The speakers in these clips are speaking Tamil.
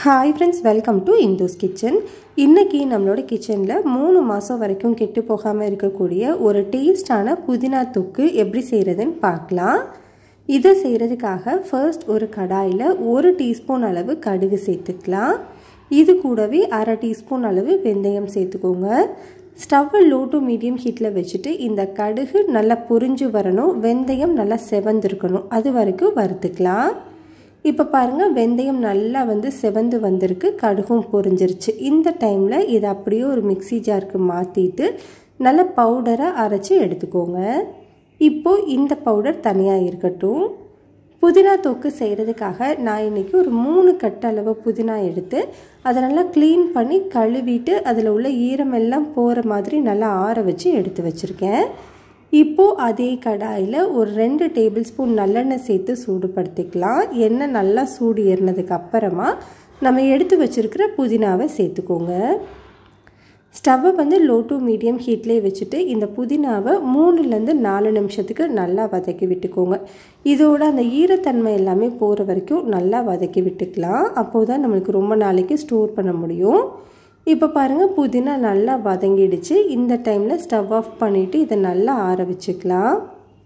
hi friends welcome to Indhus kitchen இன்றைக்கி நம்மளோட கிச்சனில் மூணு மாதம் வரைக்கும் கெட்டு போகாமல் இருக்கக்கூடிய ஒரு டேஸ்டான புதினா தொக்கு எப்படி செய்கிறதுன்னு பார்க்கலாம் இதை செய்கிறதுக்காக ஃபர்ஸ்ட் ஒரு கடாயில் ஒரு டீஸ்பூன் அளவு கடுகு சேர்த்துக்கலாம் இது கூடவே அரை டீஸ்பூன் அளவு வெந்தயம் சேர்த்துக்கோங்க ஸ்டவ்வை லோ டு மீடியம் ஹீட்டில் வச்சுட்டு இந்த கடுகு நல்லா பொரிஞ்சு வரணும் வெந்தயம் நல்லா செவந்திருக்கணும் அது வரைக்கும் வறுத்துக்கலாம் இப்போ பாருங்கள் வெந்தயம் நல்லா வந்து செவந்து வந்திருக்கு கடுகும் பொரிஞ்சிருச்சு இந்த டைமில் இதை அப்படியே ஒரு மிக்சி ஜாருக்கு மாற்றிட்டு நல்ல பவுடரை அரைச்சி எடுத்துக்கோங்க இப்போது இந்த பவுடர் தனியாக இருக்கட்டும் புதினா தொக்கு செய்கிறதுக்காக நான் இன்றைக்கி ஒரு மூணு கட்டு அளவு புதினா எடுத்து அதை நல்லா க்ளீன் பண்ணி கழுவிட்டு அதில் உள்ள ஈரமெல்லாம் போகிற மாதிரி நல்லா ஆற வச்சு எடுத்து வச்சுருக்கேன் இப்போது அதே கடாயில் ஒரு ரெண்டு டேபிள் ஸ்பூன் நல்லெண்ணெய் சேர்த்து சூடுபடுத்திக்கலாம் எண்ணெய் நல்லா சூடு ஏறினதுக்கு அப்புறமா நம்ம எடுத்து வச்சுருக்கிற புதினாவை சேர்த்துக்கோங்க ஸ்டவ்வை வந்து லோ டு மீடியம் ஹீட்லேயே வச்சுட்டு இந்த புதினாவை மூணுலேருந்து நாலு நிமிஷத்துக்கு நல்லா வதக்கி விட்டுக்கோங்க இதோட அந்த ஈரத்தன்மை எல்லாமே போகிற வரைக்கும் நல்லா வதக்கி விட்டுக்கலாம் அப்போது தான் நம்மளுக்கு ரொம்ப நாளைக்கு ஸ்டோர் பண்ண முடியும் இப்போ பாருங்கள் புதினா நல்லா வதங்கிடுச்சு இந்த டைமில் ஸ்டவ் ஆஃப் பண்ணிவிட்டு இதை நல்லா ஆற வச்சுக்கலாம்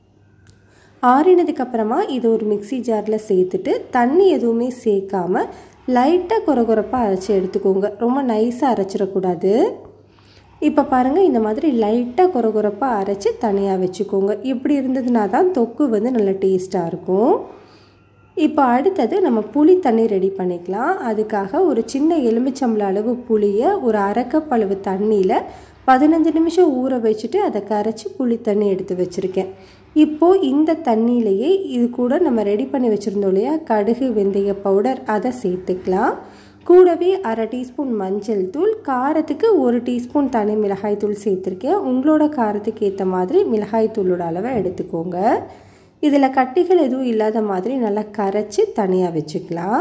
ஆறினதுக்கப்புறமா இது ஒரு மிக்சி ஜாரில் சேர்த்துட்டு தண்ணி எதுவுமே சேர்க்காம லைட்டாக குறை குறைப்பாக அரைச்சி எடுத்துக்கோங்க ரொம்ப நைஸாக அரைச்சிடக்கூடாது இப்போ பாருங்கள் இந்த மாதிரி லைட்டாக குறை குறைப்பாக அரைச்சி தனியாக வச்சுக்கோங்க இப்படி இருந்ததுனா தான் தொக்கு வந்து நல்ல டேஸ்ட்டாக இருக்கும் இப்போ அடுத்தது நம்ம புளி தண்ணி ரெடி பண்ணிக்கலாம் அதுக்காக ஒரு சின்ன எலுமிச்சம்பள அளவு புளியை ஒரு அரைக்கப் அளவு தண்ணியில் பதினஞ்சு நிமிஷம் ஊற வச்சுட்டு அதை கரைச்சி புளி தண்ணி எடுத்து வச்சுருக்கேன் இப்போது இந்த தண்ணியிலையே இது கூட நம்ம ரெடி பண்ணி வச்சுருந்தோம் இல்லையா கடுகு வெந்தய பவுடர் அதை சேர்த்துக்கலாம் கூடவே அரை டீஸ்பூன் மஞ்சள் தூள் காரத்துக்கு ஒரு டீஸ்பூன் தனி மிளகாய் தூள் சேர்த்துருக்கேன் உங்களோட காரத்துக்கு ஏற்ற மாதிரி மிளகாய் தூளோட அளவை எடுத்துக்கோங்க இதில் கட்டிகள் எதுவும் இல்லாத மாதிரி நல்லா கரைச்சி தனியாக வச்சுக்கலாம்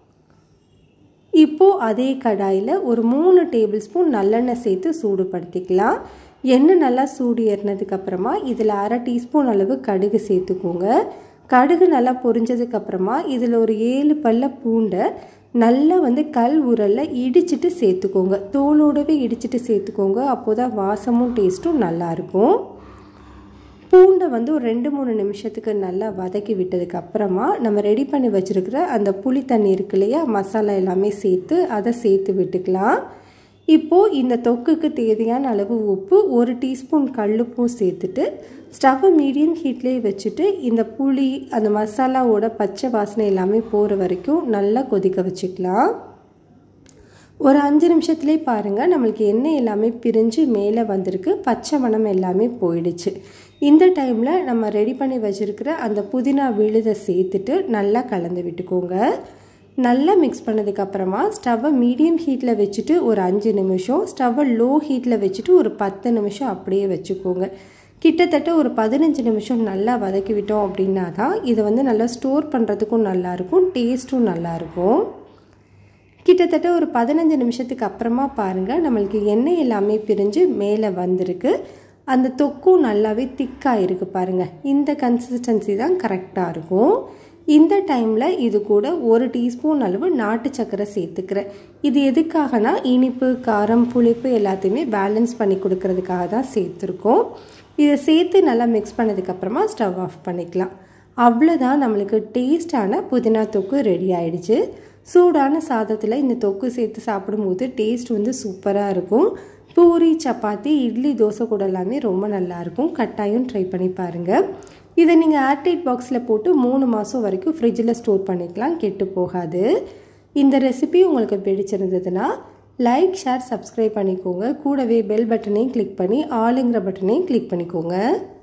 இப்போது அதே கடாயில் ஒரு மூணு டேபிள் ஸ்பூன் நல்லெண்ணெய் சேர்த்து சூடுபடுத்திக்கலாம் எண்ணெய் நல்லா சூடு ஏறினதுக்கப்புறமா இதில் அரை டீஸ்பூன் அளவு கடுகு சேர்த்துக்கோங்க கடுகு நல்லா பொரிஞ்சதுக்கப்புறமா இதில் ஒரு ஏழு பல்ல பூண்டை நல்லா வந்து கல் உரலில் இடிச்சிட்டு சேர்த்துக்கோங்க தோலோடவே இடிச்சிட்டு சேர்த்துக்கோங்க அப்போ தான் வாசமும் டேஸ்ட்டும் நல்லாயிருக்கும் பூண்டை வந்து ஒரு ரெண்டு மூணு நிமிஷத்துக்கு நல்லா வதக்கி விட்டதுக்கு அப்புறமா நம்ம ரெடி பண்ணி வச்சுருக்கிற அந்த புளி தண்ணி இருக்கு இல்லையா மசாலா எல்லாமே சேர்த்து அதை சேர்த்து விட்டுக்கலாம் இப்போது இந்த தொக்குக்கு தேவையான அளவு உப்பு ஒரு டீஸ்பூன் கல்லுப்பும் சேர்த்துட்டு ஸ்டவ்வை மீடியம் ஹீட்லேயே வச்சுட்டு இந்த புளி அந்த மசாலாவோட பச்சை வாசனை எல்லாமே போகிற வரைக்கும் நல்லா கொதிக்க வச்சுக்கலாம் ஒரு அஞ்சு நிமிஷத்துலேயே பாருங்கள் நம்மளுக்கு எண்ணெய் எல்லாமே பிரிஞ்சு மேலே வந்திருக்கு பச்சை மணம் எல்லாமே போயிடுச்சு இந்த டைமில் நம்ம ரெடி பண்ணி வச்சுருக்கிற அந்த புதினா விழுதை சேர்த்துட்டு நல்லா கலந்து விட்டுக்கோங்க நல்லா மிக்ஸ் பண்ணதுக்கப்புறமா ஸ்டவ்வை மீடியம் ஹீட்டில் வச்சுட்டு ஒரு அஞ்சு நிமிஷம் ஸ்டவ்வை லோ ஹீட்டில் வச்சுட்டு ஒரு பத்து நிமிஷம் அப்படியே வச்சுக்கோங்க கிட்டத்தட்ட ஒரு பதினஞ்சு நிமிஷம் நல்லா வதக்கி விட்டோம் அப்படின்னா தான் இதை வந்து நல்லா ஸ்டோர் பண்ணுறதுக்கும் நல்லாயிருக்கும் டேஸ்ட்டும் நல்லாயிருக்கும் கிட்டத்தட்ட ஒரு பதினஞ்சு நிமிஷத்துக்கு அப்புறமா பாருங்கள் நம்மளுக்கு எண்ணெய் எல்லாமே பிரிஞ்சு மேலே வந்திருக்கு அந்த தொக்கும் நல்லாவே திக்காக இருக்குது பாருங்கள் இந்த கன்சிஸ்டன்சி தான் கரெக்டாக இருக்கும் இந்த டைமில் இது கூட ஒரு டீஸ்பூன் அளவு நாட்டு சர்க்கரை சேர்த்துக்கிறேன் இது எதுக்காகனா இனிப்பு காரம் புளிப்பு எல்லாத்தையுமே பேலன்ஸ் பண்ணி கொடுக்கறதுக்காக தான் சேர்த்துருக்கோம் இதை சேர்த்து நல்லா மிக்ஸ் பண்ணதுக்கப்புறமா ஸ்டவ் ஆஃப் பண்ணிக்கலாம் அவ்வளோதான் நம்மளுக்கு டேஸ்டான புதினா தொக்கு ரெடி ஆயிடுச்சு சூடான சாதத்தில் இந்த தொக்கு சேர்த்து சாப்பிடும்போது டேஸ்ட் வந்து சூப்பராக இருக்கும் பூரி சப்பாத்தி இட்லி தோசை கூட எல்லாமே ரொம்ப நல்லாயிருக்கும் கட்டாயம் ட்ரை பண்ணி பாருங்கள் இதை நீங்கள் ஏர்டைட் பாக்ஸில் போட்டு மூணு மாதம் வரைக்கும் ஃப்ரிட்ஜில் ஸ்டோர் பண்ணிக்கலாம் கெட்டு போகாது இந்த ரெசிபி உங்களுக்கு பிடிச்சிருந்ததுன்னா லைக் ஷேர் சப்ஸ்கிரைப் பண்ணிக்கோங்க கூடவே பெல் பட்டனையும் கிளிக் பண்ணி ஆளுங்கிற பட்டனையும் கிளிக் பண்ணிக்கோங்க